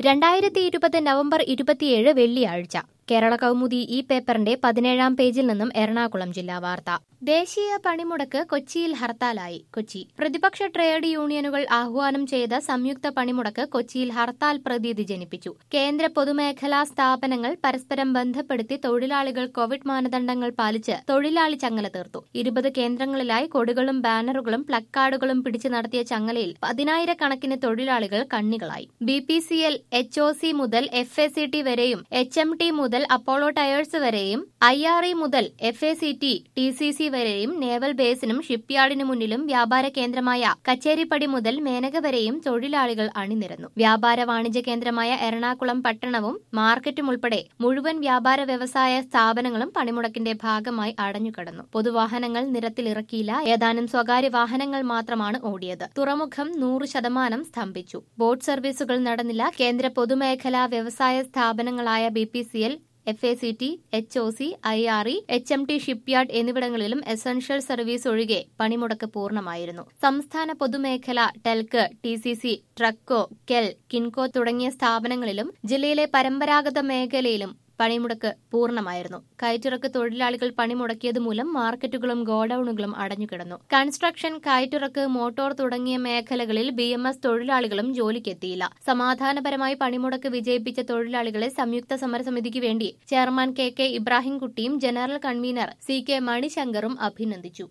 രണ്ടായിരത്തി ഇരുപത് നവംബർ ഇരുപത്തിയേഴ് വെള്ളിയാഴ്ച കേരള കൗമുദി ഈ പേപ്പറിന്റെ പതിനേഴാം പേജിൽ നിന്നും എറണാകുളം ജില്ലാ വാർത്ത ദേശീയ പണിമുടക്ക് കൊച്ചിയിൽ ഹർത്താലായി കൊച്ചി പ്രതിപക്ഷ ട്രേഡ് യൂണിയനുകൾ ആഹ്വാനം ചെയ്ത സംയുക്ത പണിമുടക്ക് കൊച്ചിയിൽ ഹർത്താൽ പ്രതീതി ജനിപ്പിച്ചു കേന്ദ്ര പൊതുമേഖലാ സ്ഥാപനങ്ങൾ പരസ്പരം ബന്ധപ്പെടുത്തി തൊഴിലാളികൾ കോവിഡ് മാനദണ്ഡങ്ങൾ പാലിച്ച് തൊഴിലാളി ചങ്ങല തീർത്തു ഇരുപത് കേന്ദ്രങ്ങളിലായി കൊടികളും ബാനറുകളും പ്ലക്കാർഡുകളും പിടിച്ചു നടത്തിയ ചങ്ങലയിൽ പതിനായിരക്കണക്കിന് തൊഴിലാളികൾ കണ്ണികളായി B P C L H O C മുതൽ എഫ് എ സി ടി വരെയും എച്ച് എം ടി മുതൽ അപ്പോളോ ടയേഴ്സ് വരെയും ഐ ആർ ഇ മുതൽ F A C T T C C വരെയും നേവൽ ബേസിനും ഷിപ്പ്യാർഡിനു മുന്നിലും വ്യാപാര കേന്ദ്രമായ കച്ചേരിപ്പടി മുതൽ മേനക വരെയും തൊഴിലാളികൾ അണിനിരന്നു വ്യാപാര വാണിജ്യ കേന്ദ്രമായ എറണാകുളം പട്ടണവും മാർക്കറ്റും ഉൾപ്പെടെ മുഴുവൻ വ്യാപാര വ്യവസായ സ്ഥാപനങ്ങളും പണിമുടക്കിന്റെ ഭാഗമായി അടഞ്ഞുകിടന്നു പൊതുവാഹനങ്ങൾ നിരത്തിലിറക്കിയില്ല ഏതാനും സ്വകാര്യ വാഹനങ്ങൾ മാത്രമാണ് ഓടിയത് തുറമുഖം നൂറ് ശതമാനം സ്തംഭിച്ചു ബോട്ട് സർവീസുകൾ നടന്നില്ല കേന്ദ്ര പൊതുമേഖലാ വ്യവസായ സ്ഥാപനങ്ങളായ B P C L F A C T H O C I R E H M T shipyard എന്നിവിടങ്ങളിലും എസൻഷ്യൽ സർവീസ് ഒഴികെ പണിമുടക്ക് പൂർണ്ണമായിരുന്നു സംസ്ഥാന പൊതുമേഖല Telk T C C Traco Kel Kinco തുടങ്ങിയ സ്ഥാപനങ്ങളിലും ജില്ലയിലെ പരമ്പരാഗത മേഖലയിലും പണിമുടക്ക് പൂർണ്ണമായിരുന്നു കയറ്റിറക്ക് തൊഴിലാളികൾ പണിമുടക്കിയത് മൂലം മാർക്കറ്റുകളും ഗോഡൌണുകളും അടഞ്ഞുകിടന്നു കൺസ്ട്രക്ഷൻ കയറ്റിറക്ക് മോട്ടോർ തുടങ്ങിയ മേഖലകളിൽ ബി എം എസ് തൊഴിലാളികളും ജോലിക്കെത്തിയില്ല സമാധാനപരമായി പണിമുടക്ക് വിജയിപ്പിച്ച തൊഴിലാളികളെ സംയുക്ത സമരസമിതിക്ക് വേണ്ടി ചെയർമാൻ കെ കെ ഇബ്രാഹിംകുട്ടിയും ജനറൽ കൺവീനർ സി കെ മണിശങ്കറും അഭിനന്ദിച്ചു